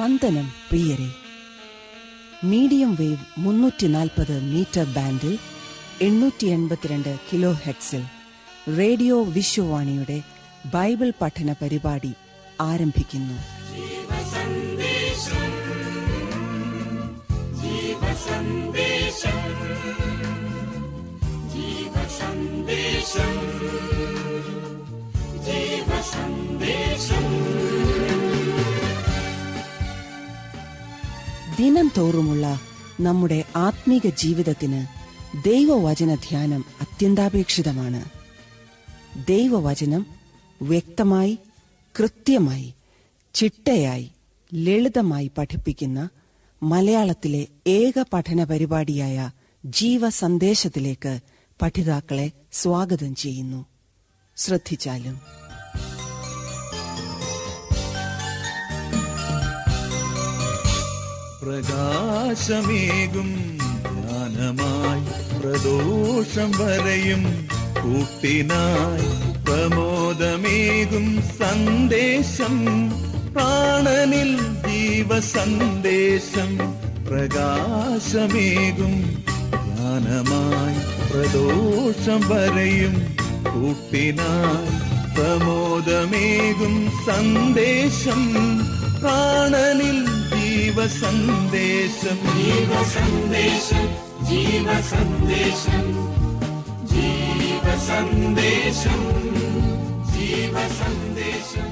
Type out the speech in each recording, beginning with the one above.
വന്ദനം പ്രിയരെ medium wave മുന്നൂറ്റി നാൽപ്പത് മീറ്റർ ബാൻഡിൽ എണ്ണൂറ്റി എൺപത്തിരണ്ട് കിലോ ഹെഡ്സിൽ റേഡിയോ വിശ്വവാണിയുടെ ബൈബിൾ പഠന പരിപാടി ആരംഭിക്കുന്നു ദിനം തോറുമുള്ള നമ്മുടെ ആത്മീക ജീവിതത്തിന് ദൈവവചന ധ്യാനം അത്യന്താപേക്ഷിതമാണ് ദൈവവചനം വ്യക്തമായി കൃത്യമായി ചിട്ടയായി ലളിതമായി പഠിപ്പിക്കുന്ന മലയാളത്തിലെ ഏക പഠന പരിപാടിയായ ജീവ സന്ദേശത്തിലേക്ക് പഠിതാക്കളെ സ്വാഗതം ചെയ്യുന്നു ശ്രദ്ധിച്ചാലും പ്രകാശമേകും ജ്ഞാനമായി പ്രദോഷം വരെയും കൂട്ടിനായി പ്രമോദമേകും സന്ദേശം പ്രാണനിൽ ജീവസന്ദേശം പ്രകാശമേകും ജ്ഞാനമായി പ്രദോഷം വരെയും കൂട്ടിനായി പ്രമോദമേകും സന്ദേശം പ്രാണനിൽ ജീവസന്ദേശം ജീവസന്ദേശം ജീവസന്ദേശം ജീവസന്ദേശം ജീവസന്ദേശം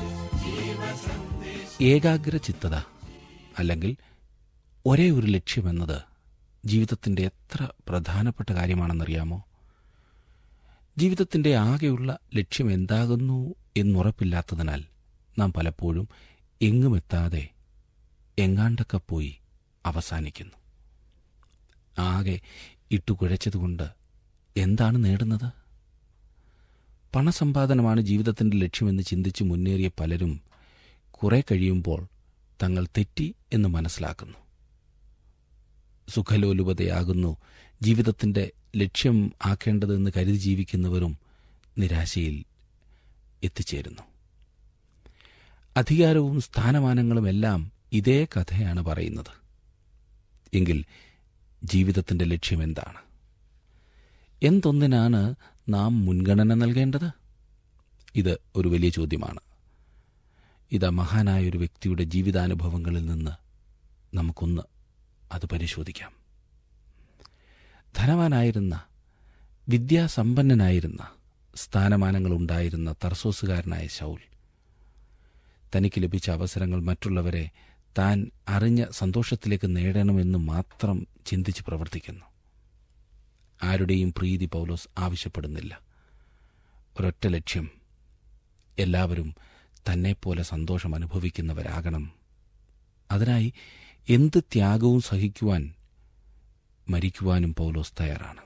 ഏകാഗ്രചിത്തത അല്ലെങ്കിൽ ഒരേ ഒരു ലക്ഷ്യമെന്നത് ജീവിതത്തിൻ്റെ എത്ര പ്രധാനപ്പെട്ട കാര്യമാണെന്നറിയാമോ ജീവിതത്തിൻ്റെ ആകെയുള്ള ലക്ഷ്യം എന്താകുന്നു എന്നുറപ്പില്ലാത്തതിനാൽ നാം പലപ്പോഴും എങ്ങുമെത്താതെ എങ്ങാണ്ടൊക്കെ പോയി അവസാനിക്കുന്നു ആകെ ഇട്ടുകുഴച്ചതുകൊണ്ട് എന്താണ് നേടുന്നത് പണസമ്പാദനമാണ് ജീവിതത്തിന്റെ ലക്ഷ്യമെന്ന് ചിന്തിച്ച് മുന്നേറിയ പലരും കുറെ കഴിയുമ്പോൾ തങ്ങൾ തെറ്റി എന്ന് മനസ്സിലാക്കുന്നു സുഖലോലുപതയാകുന്നു ജീവിതത്തിന്റെ ലക്ഷ്യം ആക്കേണ്ടതെന്ന് കരുതി ജീവിക്കുന്നവരും നിരാശയിൽ എത്തിച്ചേരുന്നു അധികാരവും സ്ഥാനമാനങ്ങളും എല്ലാം ഇതേ കഥയാണ് പറയുന്നത് എങ്കിൽ ജീവിതത്തിന്റെ ലക്ഷ്യം എന്താണ് എന്തൊന്നിനാണ് നാം മുൻഗണന നൽകേണ്ടത് ഇത് ഒരു വലിയ ചോദ്യമാണ് ഇത് മഹാനായ ഒരു വ്യക്തിയുടെ ജീവിതാനുഭവങ്ങളിൽ നിന്ന് നമുക്കൊന്ന് അത് പരിശോധിക്കാം ധനവാനായിരുന്ന വിദ്യാസമ്പന്നനായിരുന്ന സ്ഥാനമാനങ്ങളുണ്ടായിരുന്ന തർസോസുകാരനായ ശൗൽ തനിക്ക് ലഭിച്ച അവസരങ്ങൾ മറ്റുള്ളവരെ താൻ അറിഞ്ഞ സന്തോഷത്തിലേക്ക് നേടണമെന്ന് മാത്രം ചിന്തിച്ച് പ്രവർത്തിക്കുന്നു ആരുടെയും പ്രീതി പൗലോസ് ആവശ്യപ്പെടുന്നില്ല ഒരൊറ്റ ലക്ഷ്യം എല്ലാവരും തന്നെപ്പോലെ സന്തോഷം അനുഭവിക്കുന്നവരാകണം അതിനായി എന്ത് ത്യാഗവും സഹിക്കുവാൻ മരിക്കുവാനും പൗലോസ് തയ്യാറാണ്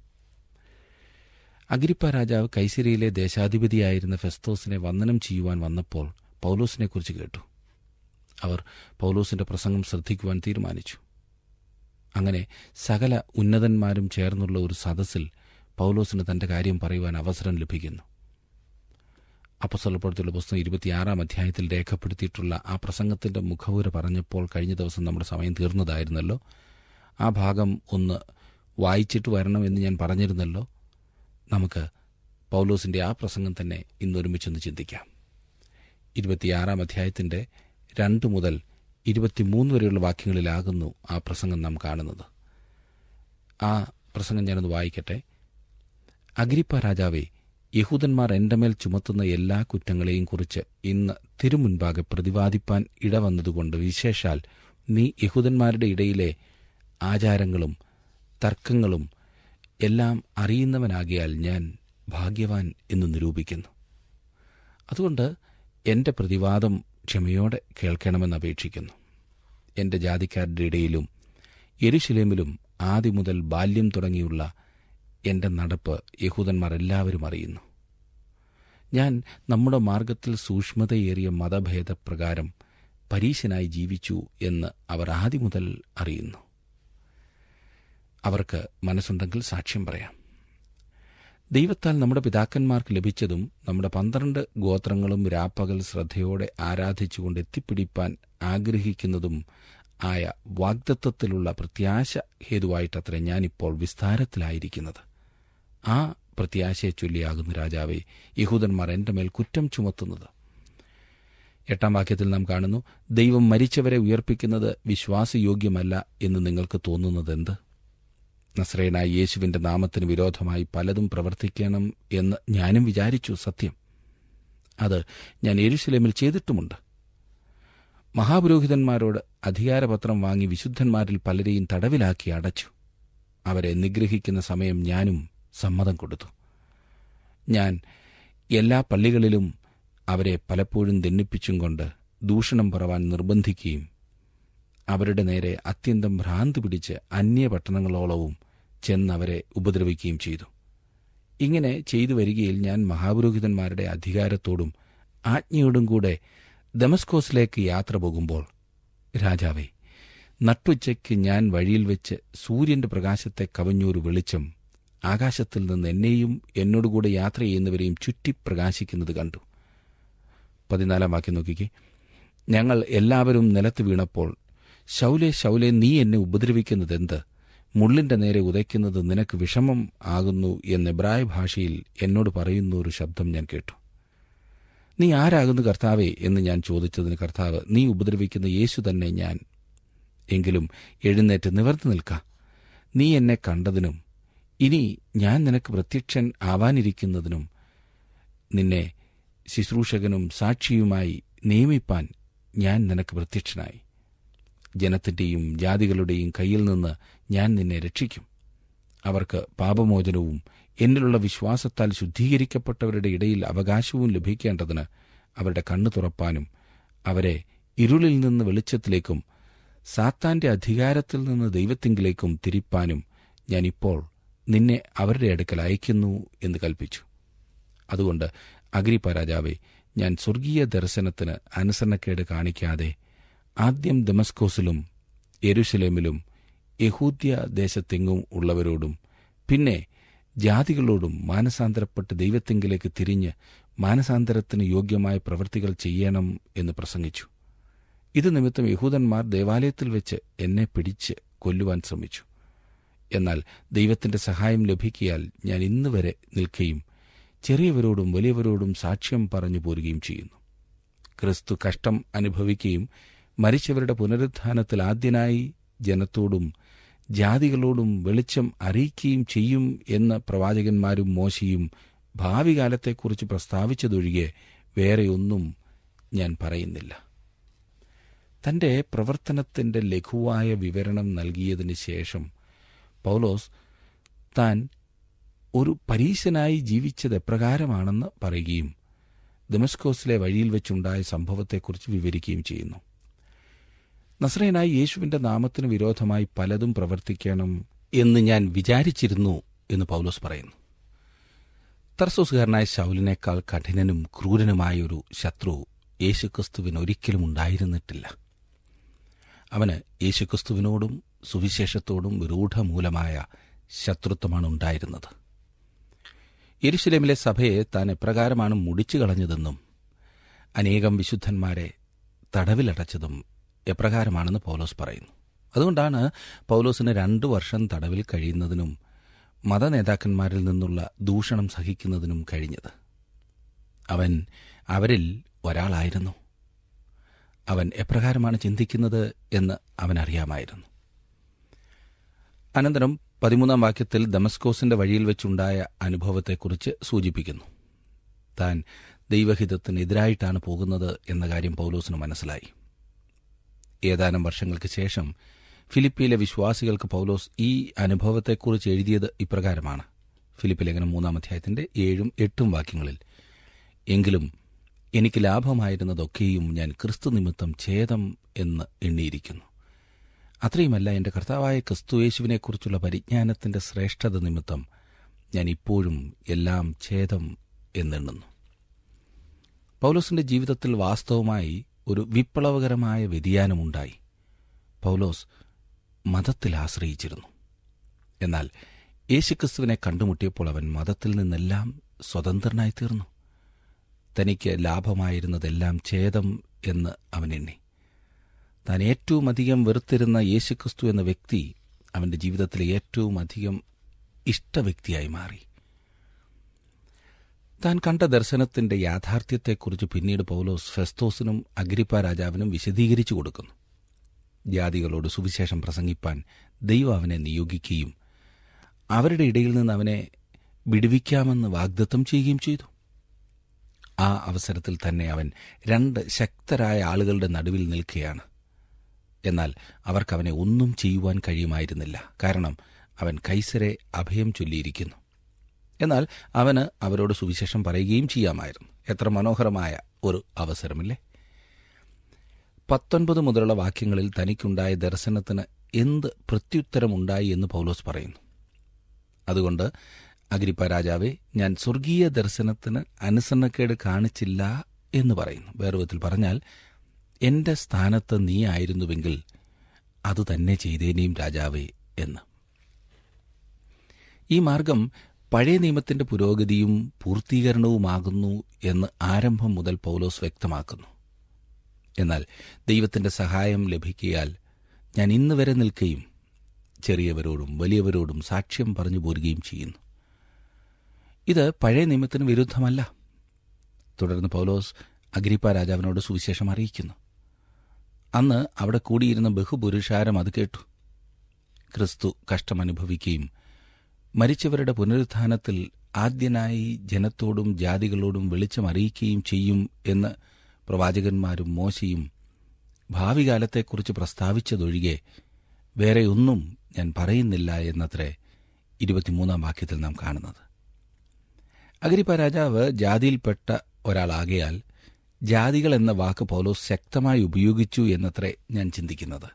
അഗ്രിപ്പ രാജാവ് കൈസരിയിലെ ദേശാധിപതിയായിരുന്ന ഫെസ്തോസിനെ വന്ദനം ചെയ്യുവാൻ വന്നപ്പോൾ പൗലോസിനെക്കുറിച്ച് കേട്ടു അവർ പൗലോസിന്റെ പ്രസംഗം ശ്രദ്ധിക്കുവാൻ തീരുമാനിച്ചു അങ്ങനെ സകല ഉന്നതന്മാരും ചേർന്നുള്ള ഒരു സദസ്സിൽ പൗലോസിന് തന്റെ കാര്യം പറയുവാൻ അവസരം ലഭിക്കുന്നു അപ്പസ്വലപ്പെടുത്തിയുള്ള പുസ്തകം ഇരുപത്തിയാറാം അധ്യായത്തിൽ രേഖപ്പെടുത്തിയിട്ടുള്ള ആ പ്രസംഗത്തിന്റെ മുഖവുര പറഞ്ഞപ്പോൾ കഴിഞ്ഞ ദിവസം നമ്മുടെ സമയം തീർന്നതായിരുന്നല്ലോ ആ ഭാഗം ഒന്ന് വായിച്ചിട്ട് വരണമെന്ന് ഞാൻ പറഞ്ഞിരുന്നല്ലോ നമുക്ക് പൗലോസിന്റെ ആ പ്രസംഗം തന്നെ ഇന്നൊരുമിച്ചൊന്ന് ചിന്തിക്കാം ഇരുപത്തിയാറാം അധ്യായത്തിന്റെ രണ്ട് മുതൽ ഇരുപത്തിമൂന്ന് വരെയുള്ള വാക്യങ്ങളിലാകുന്നു ആ പ്രസംഗം നാം കാണുന്നത് ആ പ്രസംഗം ഞാനൊന്ന് വായിക്കട്ടെ അഗ്രിപ്പ രാജാവെ യഹൂദന്മാർ എന്റെ മേൽ ചുമത്തുന്ന എല്ലാ കുറ്റങ്ങളെയും കുറിച്ച് ഇന്ന് തിരുമുൻപാകെ പ്രതിവാദിപ്പാൻ ഇടവന്നതുകൊണ്ട് വിശേഷാൽ നീ യഹൂദന്മാരുടെ ഇടയിലെ ആചാരങ്ങളും തർക്കങ്ങളും എല്ലാം അറിയുന്നവനാകിയാൽ ഞാൻ ഭാഗ്യവാൻ എന്ന് നിരൂപിക്കുന്നു അതുകൊണ്ട് എന്റെ പ്രതിവാദം ക്ഷമയോടെ കേൾക്കണമെന്ന് അപേക്ഷിക്കുന്നു എന്റെ ജാതിക്കാരുടെ ഇടയിലും യെരുശലേമിലും ആദ്യം മുതൽ ബാല്യം തുടങ്ങിയുള്ള എന്റെ നടപ്പ് യഹൂദന്മാർ എല്ലാവരും അറിയുന്നു ഞാൻ നമ്മുടെ മാർഗത്തിൽ സൂക്ഷ്മതയേറിയ മതഭേദപ്രകാരം പരീശനായി ജീവിച്ചു എന്ന് അവർ ആദ്യം മുതൽ അറിയുന്നു അവർക്ക് മനസ്സുണ്ടെങ്കിൽ സാക്ഷ്യം പറയാം ദൈവത്താൽ നമ്മുടെ പിതാക്കന്മാർക്ക് ലഭിച്ചതും നമ്മുടെ പന്ത്രണ്ട് ഗോത്രങ്ങളും രാപ്പകൽ ശ്രദ്ധയോടെ ആരാധിച്ചുകൊണ്ട് എത്തിപ്പിടിപ്പാൻ ആഗ്രഹിക്കുന്നതും ആയ വാഗ്ദത്വത്തിലുള്ള പ്രത്യാശ ഹേതുവായിട്ടത്രേ ഞാനിപ്പോൾ വിസ്താരത്തിലായിരിക്കുന്നത് ആ പ്രത്യാശയെ ചൊല്ലിയാകുന്നു രാജാവേ യഹൂദന്മാർ എന്റെ മേൽ കുറ്റം ചുമത്തുന്നത് എട്ടാം വാക്യത്തിൽ നാം കാണുന്നു ദൈവം മരിച്ചവരെ ഉയർപ്പിക്കുന്നത് വിശ്വാസയോഗ്യമല്ല എന്ന് നിങ്ങൾക്ക് തോന്നുന്നതെന്ത് നസ്രേനായ യേശുവിന്റെ നാമത്തിന് വിരോധമായി പലതും പ്രവർത്തിക്കണം എന്ന് ഞാനും വിചാരിച്ചു സത്യം അത് ഞാൻ യെരുശലേമിൽ ചെയ്തിട്ടുമുണ്ട് മഹാപുരോഹിതന്മാരോട് അധികാരപത്രം വാങ്ങി വിശുദ്ധന്മാരിൽ പലരെയും തടവിലാക്കി അടച്ചു അവരെ നിഗ്രഹിക്കുന്ന സമയം ഞാനും സമ്മതം കൊടുത്തു ഞാൻ എല്ലാ പള്ളികളിലും അവരെ പലപ്പോഴും ദണ്ണിപ്പിച്ചും കൊണ്ട് ദൂഷണം പറവാൻ നിർബന്ധിക്കുകയും അവരുടെ നേരെ അത്യന്തം ഭ്രാന്ത് പിടിച്ച് അന്യപട്ടണങ്ങളോളവും ചെന്ന് അവരെ ഉപദ്രവിക്കുകയും ചെയ്തു ഇങ്ങനെ ചെയ്തു വരികയിൽ ഞാൻ മഹാപുരോഹിതന്മാരുടെ അധികാരത്തോടും ആജ്ഞയോടും കൂടെ ദമസ്കോസിലേക്ക് യാത്ര പോകുമ്പോൾ രാജാവേ നട്ടുച്ചയ്ക്ക് ഞാൻ വഴിയിൽ വെച്ച് സൂര്യന്റെ പ്രകാശത്തെ കവഞ്ഞൊരു വെളിച്ചം ആകാശത്തിൽ നിന്ന് എന്നെയും എന്നോടുകൂടെ യാത്ര ചെയ്യുന്നവരെയും ചുറ്റി പ്രകാശിക്കുന്നത് കണ്ടു പതിനാലാം വാക്യം നോക്കിക്കേ ഞങ്ങൾ എല്ലാവരും നിലത്ത് വീണപ്പോൾ ശൗലെ ശൗലെ നീ എന്നെ ഉപദ്രവിക്കുന്നതെന്ത് മുള്ളിന്റെ നേരെ ഉദയ്ക്കുന്നത് നിനക്ക് വിഷമം ആകുന്നു എന്ന് എബ്രായ ഭാഷയിൽ എന്നോട് പറയുന്ന ഒരു ശബ്ദം ഞാൻ കേട്ടു നീ ആരാകുന്നു കർത്താവേ എന്ന് ഞാൻ ചോദിച്ചതിന് കർത്താവ് നീ ഉപദ്രവിക്കുന്ന യേശു തന്നെ ഞാൻ എങ്കിലും എഴുന്നേറ്റ് നിവർന്നു നിൽക്ക നീ എന്നെ കണ്ടതിനും ഇനി ഞാൻ നിനക്ക് പ്രത്യക്ഷൻ ആവാനിരിക്കുന്നതിനും നിന്നെ ശുശ്രൂഷകനും സാക്ഷിയുമായി നിയമിപ്പാൻ ഞാൻ നിനക്ക് പ്രത്യക്ഷനായി ജനത്തിന്റെയും ജാതികളുടെയും കയ്യിൽ നിന്ന് ഞാൻ നിന്നെ രക്ഷിക്കും അവർക്ക് പാപമോചനവും എന്നിലുള്ള വിശ്വാസത്താൽ ശുദ്ധീകരിക്കപ്പെട്ടവരുടെ ഇടയിൽ അവകാശവും ലഭിക്കേണ്ടതിന് അവരുടെ കണ്ണു തുറപ്പാനും അവരെ ഇരുളിൽ നിന്ന് വെളിച്ചത്തിലേക്കും സാത്താന്റെ അധികാരത്തിൽ നിന്ന് ദൈവത്തിങ്കിലേക്കും തിരിപ്പാനും ഞാനിപ്പോൾ നിന്നെ അവരുടെ അടുക്കൽ അയക്കുന്നു എന്ന് കൽപ്പിച്ചു അതുകൊണ്ട് അഗ്രിപ്പ രാജാവെ ഞാൻ സ്വർഗീയ ദർശനത്തിന് അനുസരണക്കേട് കാണിക്കാതെ ആദ്യം ദമസ്കോസിലും യെരുശലേമിലും യഹൂദ്യ ദേശത്തെങ്ങും ഉള്ളവരോടും പിന്നെ ജാതികളോടും മാനസാന്തരപ്പെട്ട് ദൈവത്തെങ്കിലേക്ക് തിരിഞ്ഞ് മാനസാന്തരത്തിന് യോഗ്യമായ പ്രവൃത്തികൾ ചെയ്യണം എന്ന് പ്രസംഗിച്ചു ഇത് നിമിത്തം യഹൂദന്മാർ ദേവാലയത്തിൽ വെച്ച് എന്നെ പിടിച്ച് കൊല്ലുവാൻ ശ്രമിച്ചു എന്നാൽ ദൈവത്തിന്റെ സഹായം ലഭിക്കിയാൽ ഞാൻ ഇന്ന് വരെ നിൽക്കുകയും ചെറിയവരോടും വലിയവരോടും സാക്ഷ്യം പറഞ്ഞു പോരുകയും ചെയ്യുന്നു ക്രിസ്തു കഷ്ടം അനുഭവിക്കുകയും മരിച്ചവരുടെ പുനരുത്ഥാനത്തിൽ ആദ്യനായി ജനത്തോടും ജാതികളോടും വെളിച്ചം അറിയിക്കുകയും ചെയ്യും എന്ന് പ്രവാചകന്മാരും മോശയും ഭാവി കാലത്തെക്കുറിച്ച് പ്രസ്താവിച്ചതൊഴികെ വേറെയൊന്നും ഞാൻ പറയുന്നില്ല തന്റെ പ്രവർത്തനത്തിന്റെ ലഘുവായ വിവരണം നൽകിയതിന് ശേഷം പൗലോസ് താൻ ഒരു പരീശനായി ജീവിച്ചത് എപ്രകാരമാണെന്ന് പറയുകയും ദമസ്കോസിലെ വഴിയിൽ വെച്ചുണ്ടായ സംഭവത്തെക്കുറിച്ച് വിവരിക്കുകയും ചെയ്യുന്നു നസ്രയനായി യേശുവിന്റെ നാമത്തിന് വിരോധമായി പലതും പ്രവർത്തിക്കണം എന്ന് ഞാൻ വിചാരിച്ചിരുന്നു എന്ന് പൗലോസ് പറയുന്നു തർസോസുകാരനായ ശൗലിനേക്കാൾ കഠിനനും ക്രൂരനുമായ ഒരു ശത്രു യേശുക്രിസ്തുവിന് ഒരിക്കലും ഉണ്ടായിരുന്നിട്ടില്ല അവന് യേശുക്രിസ്തുവിനോടും സുവിശേഷത്തോടും രൂഢമൂലമായ ശത്രുത്വമാണ് ഉണ്ടായിരുന്നത് യെരുശലേമിലെ സഭയെ താൻ എപ്രകാരമാണ് മുടിച്ചു കളഞ്ഞതെന്നും അനേകം വിശുദ്ധന്മാരെ തടവിലടച്ചതും എപ്രകാരമാണെന്ന് പൗലോസ് പറയുന്നു അതുകൊണ്ടാണ് പൗലോസിന് രണ്ടു വർഷം തടവിൽ കഴിയുന്നതിനും മതനേതാക്കന്മാരിൽ നിന്നുള്ള ദൂഷണം സഹിക്കുന്നതിനും കഴിഞ്ഞത് അവൻ അവരിൽ ഒരാളായിരുന്നു അവൻ എപ്രകാരമാണ് ചിന്തിക്കുന്നത് എന്ന് അവൻ അറിയാമായിരുന്നു അനന്തരം പതിമൂന്നാം വാക്യത്തിൽ ദമസ്കോസിന്റെ വഴിയിൽ വെച്ചുണ്ടായ അനുഭവത്തെക്കുറിച്ച് സൂചിപ്പിക്കുന്നു താൻ ദൈവഹിതത്തിനെതിരായിട്ടാണ് പോകുന്നത് എന്ന കാര്യം പൗലോസിന് മനസ്സിലായി ഏതാനും വർഷങ്ങൾക്ക് ശേഷം ഫിലിപ്പിയിലെ വിശ്വാസികൾക്ക് പൗലോസ് ഈ അനുഭവത്തെക്കുറിച്ച് എഴുതിയത് ഇപ്രകാരമാണ് ഫിലിപ്പ് ലേഖനം മൂന്നാം അധ്യായത്തിന്റെ ഏഴും എട്ടും വാക്യങ്ങളിൽ എങ്കിലും എനിക്ക് ലാഭമായിരുന്നതൊക്കെയും ഞാൻ ക്രിസ്തു നിമിത്തം ഛേദം എന്ന് എണ്ണിയിരിക്കുന്നു അത്രയുമല്ല എന്റെ കർത്താവായ ക്രിസ്തുയേശുവിനെക്കുറിച്ചുള്ള പരിജ്ഞാനത്തിന്റെ ശ്രേഷ്ഠത നിമിത്തം ഞാൻ ഇപ്പോഴും എല്ലാം ഛേദം എന്നെണ്ണുന്നു പൗലോസിന്റെ ജീവിതത്തിൽ വാസ്തവമായി ഒരു വിപ്ലവകരമായ വ്യതിയാനമുണ്ടായി പൗലോസ് മതത്തിൽ ആശ്രയിച്ചിരുന്നു എന്നാൽ യേശുക്രിസ്തുവിനെ കണ്ടുമുട്ടിയപ്പോൾ അവൻ മതത്തിൽ നിന്നെല്ലാം സ്വതന്ത്രനായി തീർന്നു തനിക്ക് ലാഭമായിരുന്നതെല്ലാം ഛേദം എന്ന് അവൻ എണ്ണി താൻ ഏറ്റവും അധികം വെറുത്തിരുന്ന യേശുക്രിസ്തു എന്ന വ്യക്തി അവന്റെ ജീവിതത്തിലെ ഏറ്റവും അധികം ഇഷ്ടവ്യക്തിയായി മാറി താൻ കണ്ട ദർശനത്തിന്റെ യാഥാർത്ഥ്യത്തെക്കുറിച്ച് പിന്നീട് പൗലോസ് ഫെസ്തോസിനും അഗ്രിപ്പ രാജാവിനും വിശദീകരിച്ചു കൊടുക്കുന്നു ജാതികളോട് സുവിശേഷം പ്രസംഗിപ്പാൻ ദൈവം അവനെ നിയോഗിക്കുകയും അവരുടെ ഇടയിൽ നിന്ന് അവനെ വിടുവിക്കാമെന്ന് വാഗ്ദത്തം ചെയ്യുകയും ചെയ്തു ആ അവസരത്തിൽ തന്നെ അവൻ രണ്ട് ശക്തരായ ആളുകളുടെ നടുവിൽ നിൽക്കുകയാണ് എന്നാൽ അവർക്ക് അവനെ ഒന്നും ചെയ്യുവാൻ കഴിയുമായിരുന്നില്ല കാരണം അവൻ കൈസരെ അഭയം ചൊല്ലിയിരിക്കുന്നു എന്നാൽ അവന് അവരോട് സുവിശേഷം പറയുകയും ചെയ്യാമായിരുന്നു എത്ര മനോഹരമായ ഒരു അവസരമില്ലേ പത്തൊൻപത് മുതലുള്ള വാക്യങ്ങളിൽ തനിക്കുണ്ടായ ദർശനത്തിന് എന്ത് പ്രത്യുത്തരമുണ്ടായി എന്ന് പൗലോസ് പറയുന്നു അതുകൊണ്ട് അഗ്രിപ്പ രാജാവെ ഞാൻ സ്വർഗീയ ദർശനത്തിന് അനുസരണക്കേട് കാണിച്ചില്ല എന്ന് പറയുന്നു വേറെ വിധത്തിൽ പറഞ്ഞാൽ എന്റെ സ്ഥാനത്ത് നീ ആയിരുന്നുവെങ്കിൽ അത് തന്നെ ചെയ്തേനെയും രാജാവേ എന്ന് ഈ മാർഗം പഴയ നിയമത്തിന്റെ പുരോഗതിയും പൂർത്തീകരണവുമാകുന്നു എന്ന് ആരംഭം മുതൽ പൗലോസ് വ്യക്തമാക്കുന്നു എന്നാൽ ദൈവത്തിന്റെ സഹായം ലഭിക്കിയാൽ ഞാൻ ഇന്ന് വരെ നിൽക്കുകയും ചെറിയവരോടും വലിയവരോടും സാക്ഷ്യം പറഞ്ഞു പോരുകയും ചെയ്യുന്നു ഇത് പഴയ നിയമത്തിന് വിരുദ്ധമല്ല തുടർന്ന് പൗലോസ് അഗ്രിപ്പ രാജാവിനോട് സുവിശേഷം അറിയിക്കുന്നു അന്ന് അവിടെ കൂടിയിരുന്ന ബഹുപുരുഷാരം അത് കേട്ടു ക്രിസ്തു കഷ്ടമനുഭവിക്കുകയും മരിച്ചവരുടെ പുനരുത്ഥാനത്തിൽ ആദ്യനായി ജനത്തോടും ജാതികളോടും വെളിച്ചം അറിയിക്കുകയും ചെയ്യും എന്ന് പ്രവാചകന്മാരും മോശയും ഭാവി കാലത്തെക്കുറിച്ച് പ്രസ്താവിച്ചതൊഴികെ വേറെയൊന്നും ഞാൻ പറയുന്നില്ല എന്നത്രേ ഇരുപത്തിമൂന്നാം വാക്യത്തിൽ നാം കാണുന്നത് അഗ്രിപ്പ രാജാവ് ജാതിയിൽപ്പെട്ട ഒരാളാകയാൽ ജാതികൾ എന്ന വാക്ക് പൗലോസ് ശക്തമായി ഉപയോഗിച്ചു എന്നത്രേ ഞാൻ ചിന്തിക്കുന്നത്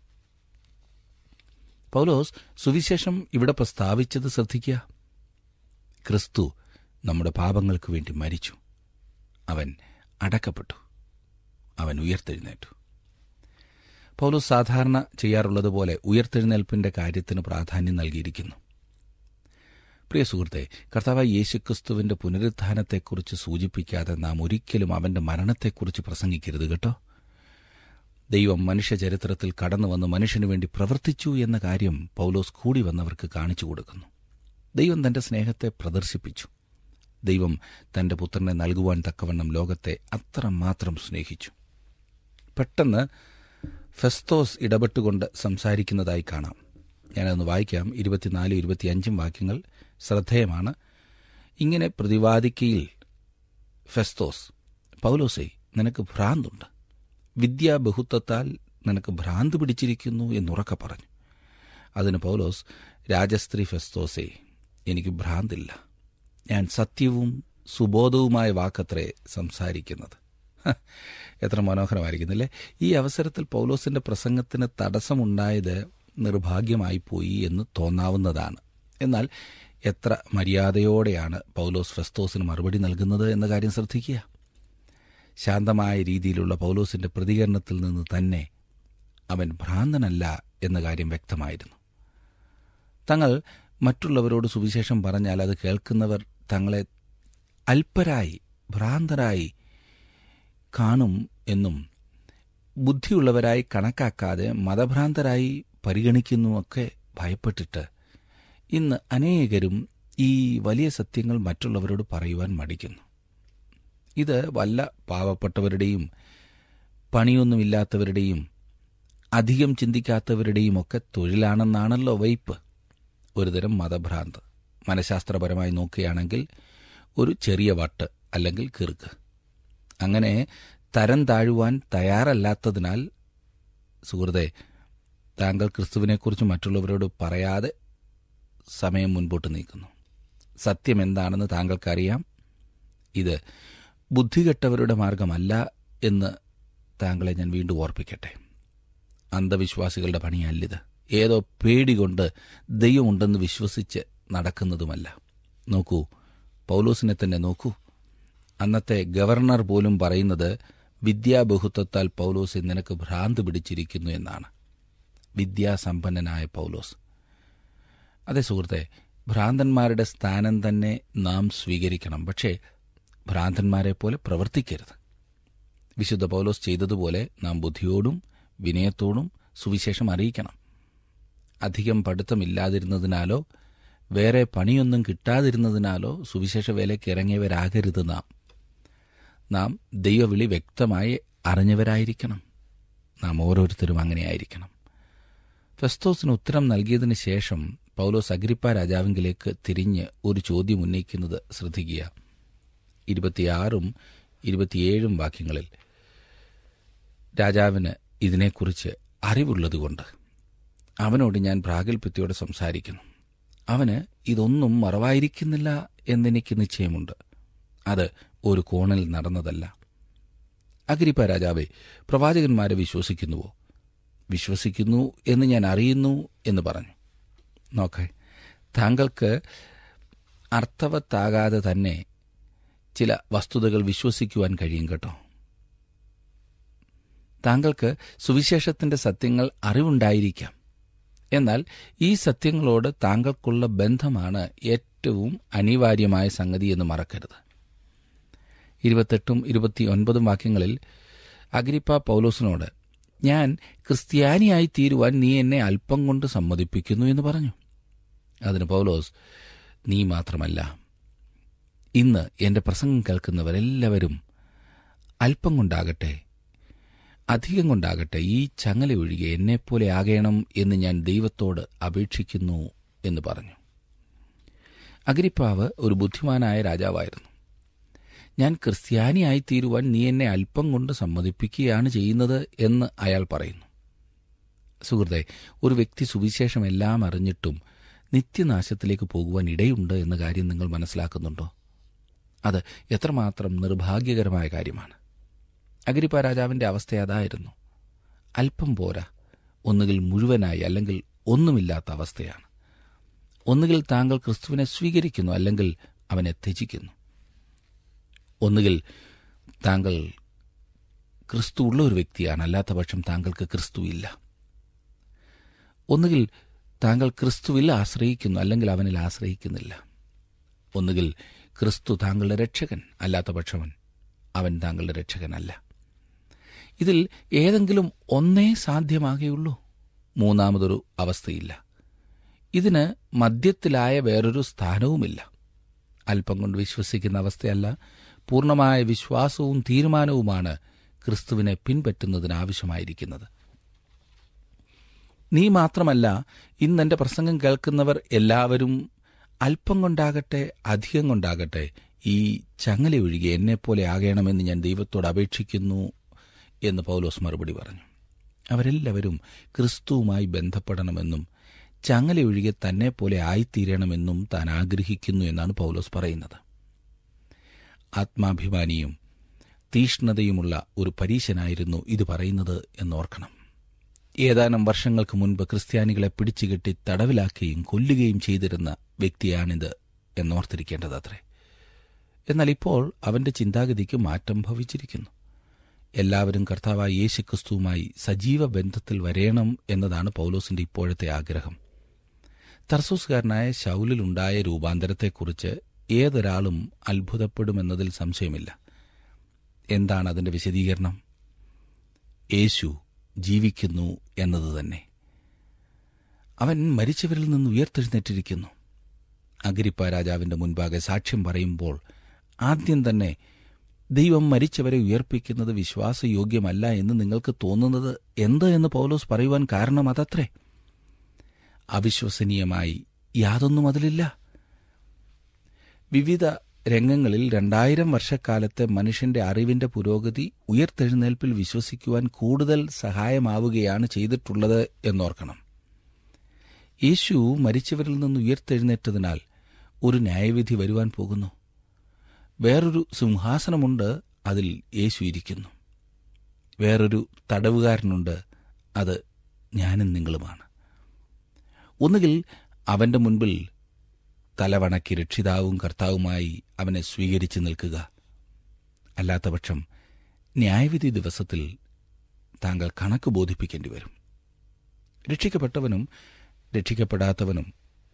പൗലോസ് സുവിശേഷം ഇവിടെ പ്രസ്താവിച്ചത് ശ്രദ്ധിക്കുക ക്രിസ്തു നമ്മുടെ പാപങ്ങൾക്ക് വേണ്ടി മരിച്ചു അവൻ അടക്കപ്പെട്ടു അവൻ ഉയർത്തെഴുന്നേറ്റു പൗലോസ് സാധാരണ ചെയ്യാറുള്ളതുപോലെ ഉയർത്തെഴുന്നേൽപ്പിന്റെ കാര്യത്തിന് പ്രാധാന്യം നൽകിയിരിക്കുന്നു പ്രിയ സുഹൃത്തെ കർത്താവായ യേശുക്രിസ്തുവിന്റെ പുനരുത്ഥാനത്തെക്കുറിച്ച് സൂചിപ്പിക്കാതെ നാം ഒരിക്കലും അവന്റെ മരണത്തെക്കുറിച്ച് പ്രസംഗിക്കരുത് കേട്ടോ ദൈവം മനുഷ്യചരിത്രത്തിൽ കടന്നുവന്ന് മനുഷ്യനു വേണ്ടി പ്രവർത്തിച്ചു എന്ന കാര്യം പൗലോസ് കൂടി വന്നവർക്ക് കാണിച്ചു കൊടുക്കുന്നു ദൈവം തന്റെ സ്നേഹത്തെ പ്രദർശിപ്പിച്ചു ദൈവം തന്റെ പുത്രനെ നൽകുവാൻ തക്കവണ്ണം ലോകത്തെ അത്രമാത്രം സ്നേഹിച്ചു പെട്ടെന്ന് ഫെസ്തോസ് ഇടപെട്ടുകൊണ്ട് സംസാരിക്കുന്നതായി കാണാം ഞാനതൊന്ന് വായിക്കാം ഇരുപത്തിനാല് ഇരുപത്തിയഞ്ചും വാക്യങ്ങൾ ശ്രദ്ധേയമാണ് ഇങ്ങനെ പ്രതിവാദിക്കയിൽ ഫെസ്തോസ് പൗലോസേ നിനക്ക് ഭ്രാന്തുണ്ട് വിദ്യാബഹുത്വത്താൽ നിനക്ക് ഭ്രാന്ത് പിടിച്ചിരിക്കുന്നു എന്നുറക്കെ പറഞ്ഞു അതിന് പൗലോസ് രാജസ്ത്രീ ഫെസ്തോസേ എനിക്ക് ഭ്രാന്തില്ല ഞാൻ സത്യവും സുബോധവുമായ വാക്കത്രേ സംസാരിക്കുന്നത് ഹ, എത്ര മനോഹരമായിരിക്കുന്നില്ലേ ഈ അവസരത്തിൽ പൗലോസിന്റെ പ്രസംഗത്തിന് തടസ്സമുണ്ടായത് നിർഭാഗ്യമായിപ്പോയി എന്ന് തോന്നാവുന്നതാണ് എന്നാൽ എത്ര മര്യാദയോടെയാണ് പൗലോസ് ഫെസ്തോസിന് മറുപടി നൽകുന്നത് എന്ന കാര്യം ശ്രദ്ധിക്കുക ശാന്തമായ രീതിയിലുള്ള പൗലോസിന്റെ പ്രതികരണത്തിൽ നിന്ന് തന്നെ അവൻ ഭ്രാന്തനല്ല എന്ന കാര്യം വ്യക്തമായിരുന്നു തങ്ങൾ മറ്റുള്ളവരോട് സുവിശേഷം പറഞ്ഞാൽ അത് കേൾക്കുന്നവർ തങ്ങളെ അല്പരായി ഭ്രാന്തരായി കാണും എന്നും ബുദ്ധിയുള്ളവരായി കണക്കാക്കാതെ മതഭ്രാന്തരായി പരിഗണിക്കുന്നുമൊക്കെ ഭയപ്പെട്ടിട്ട് ഇന്ന് അനേകരും ഈ വലിയ സത്യങ്ങൾ മറ്റുള്ളവരോട് പറയുവാൻ മടിക്കുന്നു ഇത് വല്ല പാവപ്പെട്ടവരുടെയും പണിയൊന്നുമില്ലാത്തവരുടെയും അധികം ചിന്തിക്കാത്തവരുടെയും ഒക്കെ തൊഴിലാണെന്നാണല്ലോ വയ്പ് ഒരുതരം മതഭ്രാന്ത് മനഃശാസ്ത്രപരമായി നോക്കുകയാണെങ്കിൽ ഒരു ചെറിയ വട്ട് അല്ലെങ്കിൽ കിറുക്ക് അങ്ങനെ തരം താഴുവാൻ തയ്യാറല്ലാത്തതിനാൽ സുഹൃത്തെ താങ്കൾ ക്രിസ്തുവിനെക്കുറിച്ച് മറ്റുള്ളവരോട് പറയാതെ സമയം മുൻപോട്ട് നീക്കുന്നു സത്യം എന്താണെന്ന് താങ്കൾക്കറിയാം ഇത് ബുദ്ധികെട്ടവരുടെ മാർഗമല്ല എന്ന് താങ്കളെ ഞാൻ വീണ്ടും ഓർപ്പിക്കട്ടെ അന്ധവിശ്വാസികളുടെ പണിയല്ലിത് ഏതോ പേടികൊണ്ട് ദൈവമുണ്ടെന്ന് വിശ്വസിച്ച് നടക്കുന്നതുമല്ല നോക്കൂ പൗലോസിനെ തന്നെ നോക്കൂ അന്നത്തെ ഗവർണർ പോലും പറയുന്നത് വിദ്യാബഹുത്വത്താൽ പൗലോസ് നിനക്ക് ഭ്രാന്ത് പിടിച്ചിരിക്കുന്നു എന്നാണ് വിദ്യാസമ്പന്നനായ പൗലോസ് അതെ സുഹൃത്തെ ഭ്രാന്തന്മാരുടെ സ്ഥാനം തന്നെ നാം സ്വീകരിക്കണം പക്ഷേ ഭ്രാന്തന്മാരെ പോലെ പ്രവർത്തിക്കരുത് വിശുദ്ധ പൗലോസ് ചെയ്തതുപോലെ നാം ബുദ്ധിയോടും വിനയത്തോടും സുവിശേഷം അറിയിക്കണം അധികം പഠിത്തമില്ലാതിരുന്നതിനാലോ വേറെ പണിയൊന്നും കിട്ടാതിരുന്നതിനാലോ സുവിശേഷ വേലയ്ക്ക് ഇറങ്ങിയവരാകരുത് നാം നാം ദൈവവിളി വ്യക്തമായി അറിഞ്ഞവരായിരിക്കണം നാം ഓരോരുത്തരും അങ്ങനെയായിരിക്കണം ഫെസ്തോസിന് ഉത്തരം നൽകിയതിനു ശേഷം പൗലോസ് അഗ്രിപ്പ രാജാവിങ്കിലേക്ക് തിരിഞ്ഞ് ഒരു ചോദ്യം ഉന്നയിക്കുന്നത് ശ്രദ്ധിക്കുക ഇരുപത്തിയാറും ഇരുപത്തിയേഴും വാക്യങ്ങളിൽ രാജാവിന് ഇതിനെക്കുറിച്ച് അറിവുള്ളതുകൊണ്ട് അവനോട് ഞാൻ പ്രാഗൽഭ്യത്തോടെ സംസാരിക്കുന്നു അവന് ഇതൊന്നും മറവായിരിക്കുന്നില്ല എന്നെനിക്ക് നിശ്ചയമുണ്ട് അത് ഒരു കോണിൽ നടന്നതല്ല അഗ്രിപ്പ രാജാവെ പ്രവാചകന്മാരെ വിശ്വസിക്കുന്നുവോ വിശ്വസിക്കുന്നു എന്ന് ഞാൻ അറിയുന്നു എന്ന് പറഞ്ഞു നോക്കേ താങ്കൾക്ക് അർത്ഥവത്താകാതെ തന്നെ ചില വസ്തുതകൾ വിശ്വസിക്കുവാൻ കഴിയും കേട്ടോ താങ്കൾക്ക് സുവിശേഷത്തിന്റെ സത്യങ്ങൾ അറിവുണ്ടായിരിക്കാം എന്നാൽ ഈ സത്യങ്ങളോട് താങ്കൾക്കുള്ള ബന്ധമാണ് ഏറ്റവും അനിവാര്യമായ സംഗതി എന്ന് മറക്കരുത് ഇരുപത്തെട്ടും ഇരുപത്തിയൊൻപതും വാക്യങ്ങളിൽ അഗ്രിപ്പ പൗലോസിനോട് ഞാൻ ക്രിസ്ത്യാനിയായി തീരുവാൻ നീ എന്നെ അല്പം കൊണ്ട് സമ്മതിപ്പിക്കുന്നു എന്ന് പറഞ്ഞു അതിന് പൗലോസ് നീ മാത്രമല്ല ഇന്ന് എന്റെ പ്രസംഗം കേൾക്കുന്നവരെല്ലാവരും അല്പം കൊണ്ടാകട്ടെ അധികം കൊണ്ടാകട്ടെ ഈ ചങ്ങല ഒഴികെ എന്നെപ്പോലെ ആകണം എന്ന് ഞാൻ ദൈവത്തോട് അപേക്ഷിക്കുന്നു എന്ന് പറഞ്ഞു അഗ്രിപ്പാവ് ഒരു ബുദ്ധിമാനായ രാജാവായിരുന്നു ഞാൻ ക്രിസ്ത്യാനിയായി തീരുവാൻ നീ എന്നെ അല്പം കൊണ്ട് സമ്മതിപ്പിക്കുകയാണ് ചെയ്യുന്നത് എന്ന് അയാൾ പറയുന്നു സുഹൃത്തെ ഒരു വ്യക്തി സുവിശേഷം എല്ലാം അറിഞ്ഞിട്ടും നിത്യനാശത്തിലേക്ക് പോകുവാൻ ഇടയുണ്ട് എന്ന കാര്യം നിങ്ങൾ മനസ്സിലാക്കുന്നുണ്ടോ അത് എത്രമാത്രം നിർഭാഗ്യകരമായ കാര്യമാണ് അഗ്രിപ്പ രാജാവിന്റെ അവസ്ഥ അതായിരുന്നു അല്പം പോരാ ഒന്നുകിൽ മുഴുവനായി അല്ലെങ്കിൽ ഒന്നുമില്ലാത്ത അവസ്ഥയാണ് ഒന്നുകിൽ താങ്കൾ ക്രിസ്തുവിനെ സ്വീകരിക്കുന്നു അല്ലെങ്കിൽ അവനെ ത്യജിക്കുന്നു ഒന്നുകിൽ താങ്കൾ ക്രിസ്തു ഉള്ള ഒരു വ്യക്തിയാണ് അല്ലാത്ത പക്ഷം താങ്കൾക്ക് ക്രിസ്തു ഇല്ല ഒന്നുകിൽ താങ്കൾ ക്രിസ്തുവിൽ ആശ്രയിക്കുന്നു അല്ലെങ്കിൽ അവനിൽ ആശ്രയിക്കുന്നില്ല ഒന്നുകിൽ ക്രിസ്തു താങ്കളുടെ രക്ഷകൻ അല്ലാത്ത പക്ഷവൻ അവൻ താങ്കളുടെ രക്ഷകനല്ല ഇതിൽ ഏതെങ്കിലും ഒന്നേ സാധ്യമാകുകയുള്ളൂ മൂന്നാമതൊരു അവസ്ഥയില്ല ഇതിന് മധ്യത്തിലായ വേറൊരു സ്ഥാനവുമില്ല അല്പം കൊണ്ട് വിശ്വസിക്കുന്ന അവസ്ഥയല്ല പൂർണ്ണമായ വിശ്വാസവും തീരുമാനവുമാണ് ക്രിസ്തുവിനെ പിൻപറ്റുന്നതിന് ആവശ്യമായിരിക്കുന്നത് നീ മാത്രമല്ല ഇന്ന് എന്റെ പ്രസംഗം കേൾക്കുന്നവർ എല്ലാവരും അല്പം കൊണ്ടാകട്ടെ അധികം കൊണ്ടാകട്ടെ ഈ ചങ്ങല ഒഴികെ എന്നെപ്പോലെ ആകണമെന്ന് ഞാൻ ദൈവത്തോട് അപേക്ഷിക്കുന്നു എന്ന് പൗലോസ് മറുപടി പറഞ്ഞു അവരെല്ലാവരും ക്രിസ്തുവുമായി ബന്ധപ്പെടണമെന്നും ചങ്ങല ഒഴികെ തന്നെ പോലെ ആയിത്തീരണമെന്നും താൻ ആഗ്രഹിക്കുന്നു എന്നാണ് പൗലോസ് പറയുന്നത് ആത്മാഭിമാനിയും തീഷ്ണതയുമുള്ള ഒരു പരീശനായിരുന്നു ഇത് പറയുന്നത് എന്നോർക്കണം ഏതാനും വർഷങ്ങൾക്ക് മുൻപ് ക്രിസ്ത്യാനികളെ പിടിച്ചുകെട്ടി തടവിലാക്കുകയും കൊല്ലുകയും ചെയ്തിരുന്ന വ്യക്തിയാണിത് എന്നോർത്തിരിക്കേണ്ടതത്രേ എന്നാൽ ഇപ്പോൾ അവന്റെ ചിന്താഗതിക്ക് മാറ്റം ഭവിച്ചിരിക്കുന്നു എല്ലാവരും കർത്താവായ യേശുക്രിസ്തുവുമായി സജീവ ബന്ധത്തിൽ വരേണം എന്നതാണ് പൗലോസിന്റെ ഇപ്പോഴത്തെ ആഗ്രഹം തർസൂസുകാരനായ ശൗലിലുണ്ടായ രൂപാന്തരത്തെക്കുറിച്ച് ഏതൊരാളും അത്ഭുതപ്പെടുമെന്നതിൽ സംശയമില്ല എന്താണ് അതിന്റെ വിശദീകരണം യേശു ജീവിക്കുന്നു എന്നത് തന്നെ അവൻ മരിച്ചവരിൽ നിന്ന് ഉയർത്തെഴുന്നേറ്റിരിക്കുന്നു അഗരിപ്പ രാജാവിന്റെ മുൻപാകെ സാക്ഷ്യം പറയുമ്പോൾ ആദ്യം തന്നെ ദൈവം മരിച്ചവരെ ഉയർപ്പിക്കുന്നത് വിശ്വാസയോഗ്യമല്ല എന്ന് നിങ്ങൾക്ക് തോന്നുന്നത് എന്ത് എന്ന് പൗലോസ് പറയുവാൻ കാരണം അതത്രേ അവിശ്വസനീയമായി യാതൊന്നും അതിലില്ല വിവിധ രംഗങ്ങളിൽ രണ്ടായിരം വർഷക്കാലത്തെ മനുഷ്യന്റെ അറിവിന്റെ പുരോഗതി ഉയർത്തെഴുന്നേൽപ്പിൽ വിശ്വസിക്കുവാൻ കൂടുതൽ സഹായമാവുകയാണ് ചെയ്തിട്ടുള്ളത് എന്നോർക്കണം യേശു മരിച്ചവരിൽ നിന്ന് ഉയർത്തെഴുന്നേറ്റതിനാൽ ഒരു ന്യായവിധി വരുവാൻ പോകുന്നു വേറൊരു സിംഹാസനമുണ്ട് അതിൽ യേശു ഇരിക്കുന്നു വേറൊരു തടവുകാരനുണ്ട് അത് ഞാനും നിങ്ങളുമാണ് ഒന്നുകിൽ അവന്റെ മുൻപിൽ തലവണക്കി രക്ഷിതാവും കർത്താവുമായി അവനെ സ്വീകരിച്ചു നിൽക്കുക അല്ലാത്തപക്ഷം ന്യായവിധി ദിവസത്തിൽ താങ്കൾ കണക്ക് ബോധിപ്പിക്കേണ്ടി വരും രക്ഷിക്കപ്പെട്ടവനും രക്ഷിക്കപ്പെടാത്തവനും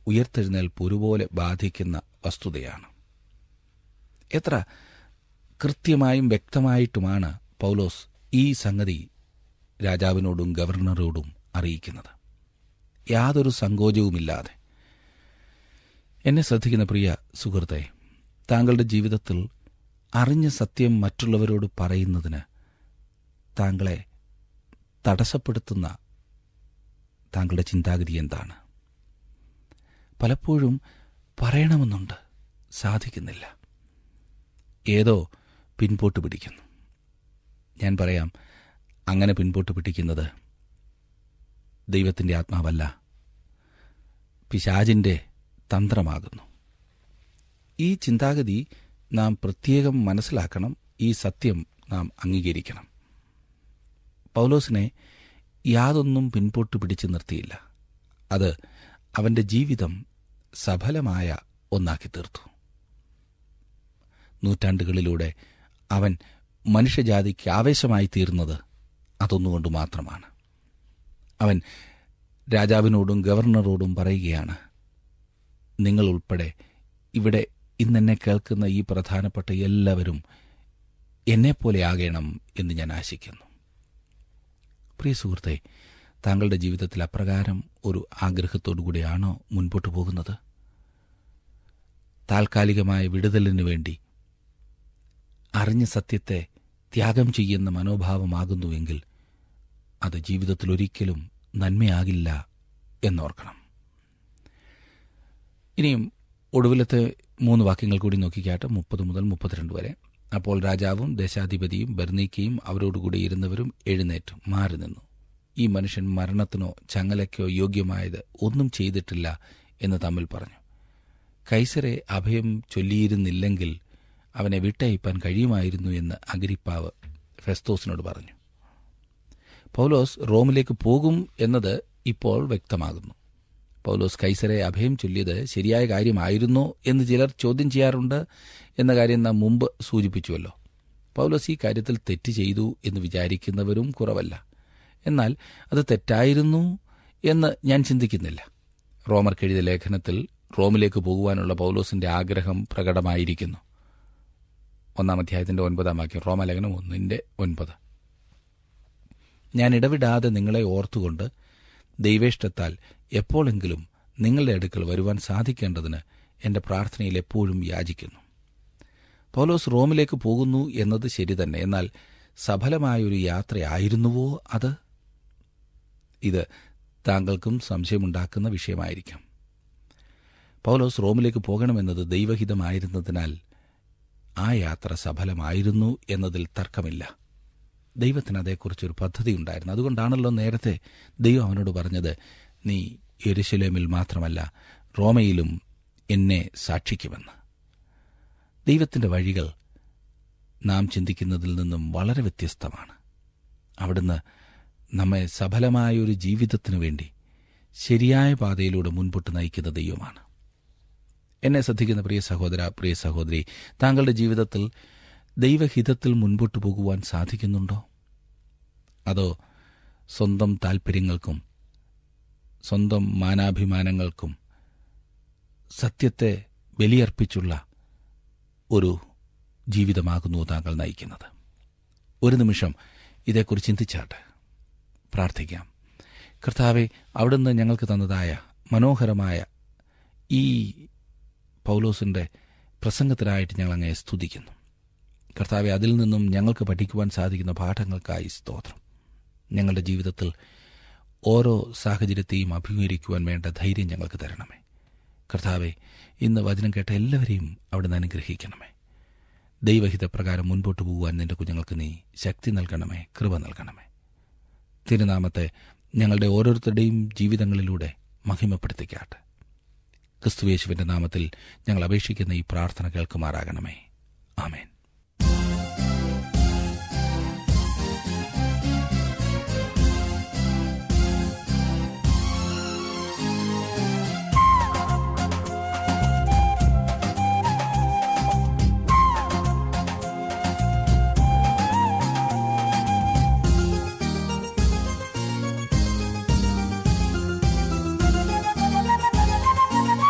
ഉയർത്തെഴുന്നേൽപ്പ് ഒരുപോലെ ബാധിക്കുന്ന വസ്തുതയാണ് എത്ര കൃത്യമായും വ്യക്തമായിട്ടുമാണ് പൗലോസ് ഈ സംഗതി രാജാവിനോടും ഗവർണറോടും അറിയിക്കുന്നത് യാതൊരു സങ്കോചവുമില്ലാതെ എന്നെ ശ്രദ്ധിക്കുന്ന പ്രിയ സുഹൃത്തെ താങ്കളുടെ ജീവിതത്തിൽ അറിഞ്ഞ സത്യം മറ്റുള്ളവരോട് പറയുന്നതിന് താങ്കളെ തടസ്സപ്പെടുത്തുന്ന താങ്കളുടെ ചിന്താഗതി എന്താണ് പലപ്പോഴും പറയണമെന്നുണ്ട് സാധിക്കുന്നില്ല ഏതോ പിൻപോട്ട് പിടിക്കുന്നു ഞാൻ പറയാം അങ്ങനെ പിൻപോട്ട് പിടിക്കുന്നത് ദൈവത്തിൻ്റെ ആത്മാവല്ല പിശാജിൻ്റെ തന്ത്രമാകുന്നു ഈ ചിന്താഗതി നാം പ്രത്യേകം മനസ്സിലാക്കണം ഈ സത്യം നാം അംഗീകരിക്കണം പൗലോസിനെ യാതൊന്നും പിൻപോട്ട് പിടിച്ചു നിർത്തിയില്ല അത് അവന്റെ ജീവിതം സഫലമായ ഒന്നാക്കി തീർത്തു നൂറ്റാണ്ടുകളിലൂടെ അവൻ മനുഷ്യജാതിക്ക് ആവേശമായി തീർന്നത് അതൊന്നുകൊണ്ട് മാത്രമാണ് അവൻ രാജാവിനോടും ഗവർണറോടും പറയുകയാണ് നിങ്ങൾ ഉൾപ്പെടെ ഇവിടെ ഇന്നെന്നെ കേൾക്കുന്ന ഈ പ്രധാനപ്പെട്ട എല്ലാവരും എന്നെപ്പോലെ ആകണം എന്ന് ഞാൻ ആശിക്കുന്നു പ്രിയ സുഹൃത്തെ താങ്കളുടെ ജീവിതത്തിൽ അപ്രകാരം ഒരു ആഗ്രഹത്തോടുകൂടിയാണോ മുൻപോട്ട് പോകുന്നത് താൽക്കാലികമായ വിടുതലിനു വേണ്ടി അറിഞ്ഞ സത്യത്തെ ത്യാഗം ചെയ്യുന്ന മനോഭാവമാകുന്നുവെങ്കിൽ അത് ജീവിതത്തിൽ ഒരിക്കലും നന്മയാകില്ല എന്നോർക്കണം ഇനിയും ഒടുവിലത്തെ മൂന്ന് വാക്യങ്ങൾ കൂടി നോക്കിക്കാട്ടെ മുപ്പത് മുതൽ മുപ്പത്തിരണ്ട് വരെ അപ്പോൾ രാജാവും ദേശാധിപതിയും ബർണീക്കയും അവരോടുകൂടി ഇരുന്നവരും എഴുന്നേറ്റു മാറി നിന്നു ഈ മനുഷ്യൻ മരണത്തിനോ ചങ്ങലയ്ക്കോ യോഗ്യമായത് ഒന്നും ചെയ്തിട്ടില്ല എന്ന് തമ്മിൽ പറഞ്ഞു കൈസരെ അഭയം ചൊല്ലിയിരുന്നില്ലെങ്കിൽ അവനെ വിട്ടയപ്പാൻ കഴിയുമായിരുന്നു എന്ന് അഗരിപ്പാവ് ഫെസ്തോസിനോട് പറഞ്ഞു പൗലോസ് റോമിലേക്ക് പോകും എന്നത് ഇപ്പോൾ വ്യക്തമാകുന്നു പൗലോസ് കൈസരെ അഭയം ചൊല്ലിയത് ശരിയായ കാര്യമായിരുന്നോ എന്ന് ചിലർ ചോദ്യം ചെയ്യാറുണ്ട് എന്ന കാര്യം നാം മുമ്പ് സൂചിപ്പിച്ചുവല്ലോ പൗലോസ് ഈ കാര്യത്തിൽ തെറ്റ് ചെയ്തു എന്ന് വിചാരിക്കുന്നവരും കുറവല്ല എന്നാൽ അത് തെറ്റായിരുന്നു എന്ന് ഞാൻ ചിന്തിക്കുന്നില്ല റോമർക്കെഴുതിയ ലേഖനത്തിൽ റോമിലേക്ക് പോകുവാനുള്ള പൗലോസിന്റെ ആഗ്രഹം പ്രകടമായിരിക്കുന്നു ഒന്നാം അധ്യായത്തിന്റെ ഒൻപതാം വാക്യം റോമലേഖനം ഒന്നിന്റെ ഒൻപത് ഞാൻ ഇടവിടാതെ നിങ്ങളെ ഓർത്തുകൊണ്ട് ദൈവേഷ്ടത്താൽ എപ്പോഴെങ്കിലും നിങ്ങളുടെ അടുക്കൽ വരുവാൻ സാധിക്കേണ്ടതിന് എന്റെ പ്രാർത്ഥനയിൽ എപ്പോഴും യാചിക്കുന്നു പൗലോസ് റോമിലേക്ക് പോകുന്നു എന്നത് ശരി തന്നെ എന്നാൽ സഫലമായൊരു യാത്രയായിരുന്നുവോ അത് ഇത് താങ്കൾക്കും സംശയമുണ്ടാക്കുന്ന വിഷയമായിരിക്കാം പൗലോസ് റോമിലേക്ക് പോകണമെന്നത് ദൈവഹിതമായിരുന്നതിനാൽ ആ യാത്ര സഫലമായിരുന്നു എന്നതിൽ തർക്കമില്ല ദൈവത്തിന് അതേക്കുറിച്ചൊരു പദ്ധതി ഉണ്ടായിരുന്നു അതുകൊണ്ടാണല്ലോ നേരത്തെ ദൈവം അവനോട് പറഞ്ഞത് നീ യെരുശലേമിൽ മാത്രമല്ല റോമയിലും എന്നെ സാക്ഷിക്കുമെന്ന് ദൈവത്തിന്റെ വഴികൾ നാം ചിന്തിക്കുന്നതിൽ നിന്നും വളരെ വ്യത്യസ്തമാണ് അവിടുന്ന് നമ്മെ സഫലമായ ഒരു ജീവിതത്തിനു വേണ്ടി ശരിയായ പാതയിലൂടെ മുൻപോട്ട് നയിക്കുന്ന ദൈവമാണ് എന്നെ ശ്രദ്ധിക്കുന്ന പ്രിയ സഹോദര പ്രിയ സഹോദരി താങ്കളുടെ ജീവിതത്തിൽ ദൈവഹിതത്തിൽ മുൻപോട്ട് പോകുവാൻ സാധിക്കുന്നുണ്ടോ അതോ സ്വന്തം താൽപ്പര്യങ്ങൾക്കും സ്വന്തം മാനാഭിമാനങ്ങൾക്കും സത്യത്തെ ബലിയർപ്പിച്ചുള്ള ഒരു ജീവിതമാകുന്നു താങ്കൾ നയിക്കുന്നത് ഒരു നിമിഷം ഇതേക്കുറിച്ച് ചിന്തിച്ചാട്ടെ പ്രാർത്ഥിക്കാം കർത്താവെ അവിടുന്ന് ഞങ്ങൾക്ക് തന്നതായ മനോഹരമായ ഈ പൗലോസിന്റെ പ്രസംഗത്തിനായിട്ട് ഞങ്ങൾ അങ്ങയെ സ്തുതിക്കുന്നു കർത്താവെ അതിൽ നിന്നും ഞങ്ങൾക്ക് പഠിക്കുവാൻ സാധിക്കുന്ന പാഠങ്ങൾക്കായി സ്തോത്രം ഞങ്ങളുടെ ജീവിതത്തിൽ ഓരോ സാഹചര്യത്തെയും അഭിമുഖീകരിക്കുവാൻ വേണ്ട ധൈര്യം ഞങ്ങൾക്ക് തരണമേ കർത്താവെ ഇന്ന് വചനം കേട്ട എല്ലാവരെയും അവിടുന്ന് അനുഗ്രഹിക്കണമേ ദൈവഹിതപ്രകാരം മുൻപോട്ട് പോകുവാൻ നിന്റെ കുഞ്ഞുങ്ങൾക്ക് നീ ശക്തി നൽകണമേ കൃപ നൽകണമേ തിരുനാമത്തെ ഞങ്ങളുടെ ഓരോരുത്തരുടെയും ജീവിതങ്ങളിലൂടെ മഹിമപ്പെടുത്തിക്കാട്ടെ ക്രിസ്തുവേശുവിന്റെ നാമത്തിൽ ഞങ്ങൾ അപേക്ഷിക്കുന്ന ഈ പ്രാർത്ഥന കേൾക്കുമാറാകണമേ ആമേൻ ും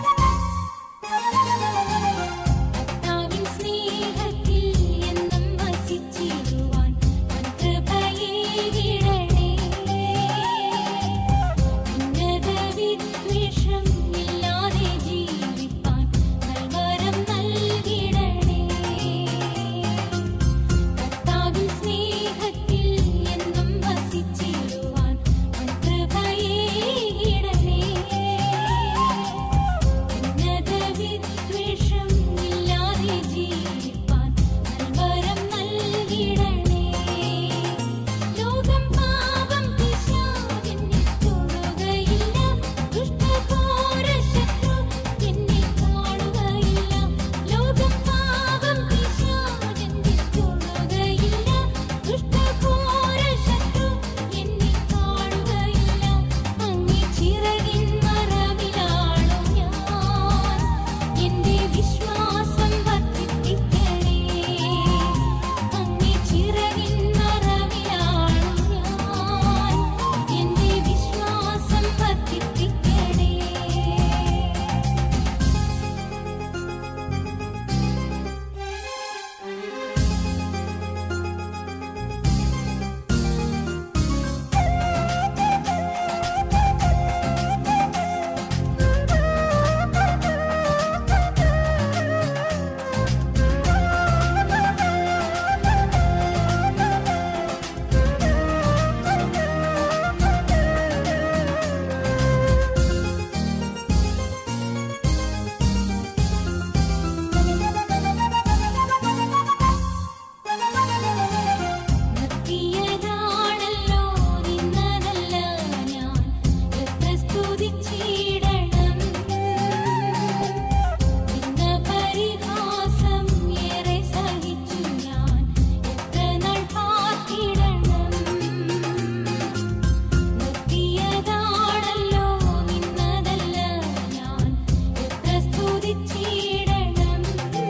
സ്തുതിച്ചിടണം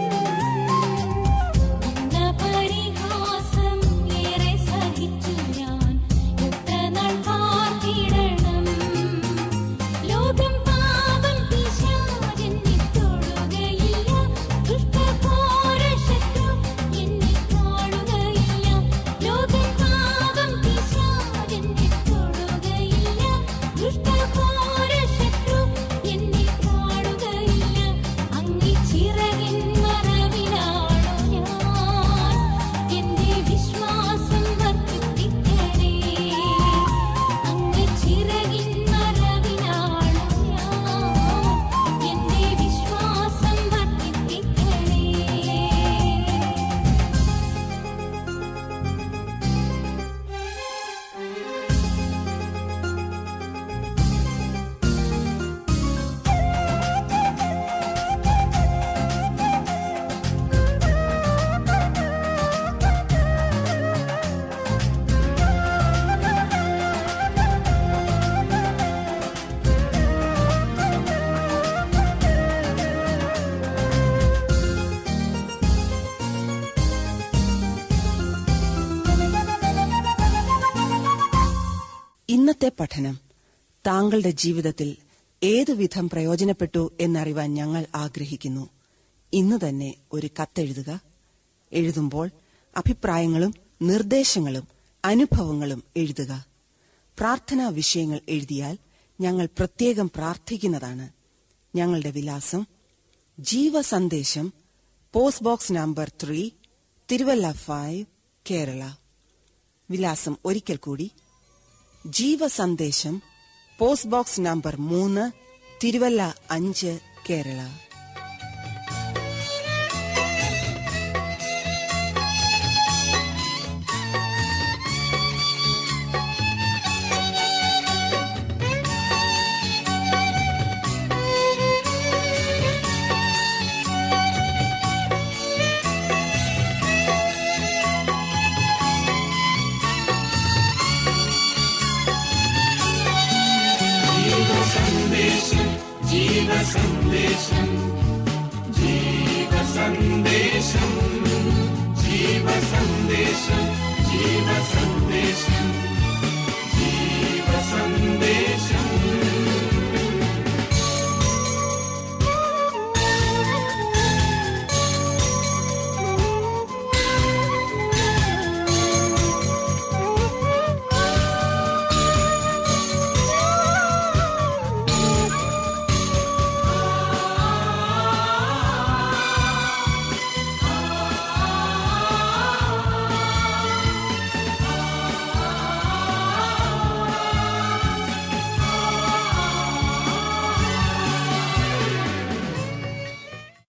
എന്ന പരിഹാസം ഏറെ സഹിച്ചു ഞാൻ എത്ര നാൾ കാത്തിടണം ലോകം പാപം പിശാചെന്നെ തൊടുകയില്ല ദുഷ്ടഘോര ശത്രു എന്നെ കാണുകയില്ല ലോകം പാപം പിശാചെന്നെ തൊടുകയില്ല ദുഷ്ടഘോര ശത്രു എന്നെ കാണുകയില്ല അങ്ങി ചിറകിൻ മറവിലാണു ഞാൻ എന്റെ വിശ്വാസം വർദ്ധിപ്പിക്കണേ അങ്ങ് ചിറകിൻ മറവിലാണു ഞാൻ എന്റെ വിശ്വാസം വർദ്ധിപ്പിക്കണേ ഇന്നത്തെ പഠനം താങ്കളുടെ ജീവിതത്തിൽ ഏതുവിധം പ്രയോജനപ്പെട്ടു എന്നറിവാൻ ഞങ്ങൾ ആഗ്രഹിക്കുന്നു ഇന്ന് തന്നെ ഒരു കത്തെഴുതുക എഴുതുമ്പോൾ അഭിപ്രായങ്ങളും നിർദ്ദേശങ്ങളും അനുഭവങ്ങളും എഴുതുക പ്രാർത്ഥനാ വിഷയങ്ങൾ എഴുതിയാൽ ഞങ്ങൾ പ്രത്യേകം പ്രാർത്ഥിക്കുന്നതാണ് ഞങ്ങളുടെ വിലാസം Jeevasandesham post box number three Thiruvalla five Kerala വിലാസം ഒരിക്കൽ കൂടി ജീവസന്ദേശം പോസ്റ്റ് ബോക്സ് നമ്പർ മൂന്ന് തിരുവല്ല അഞ്ച് കേരള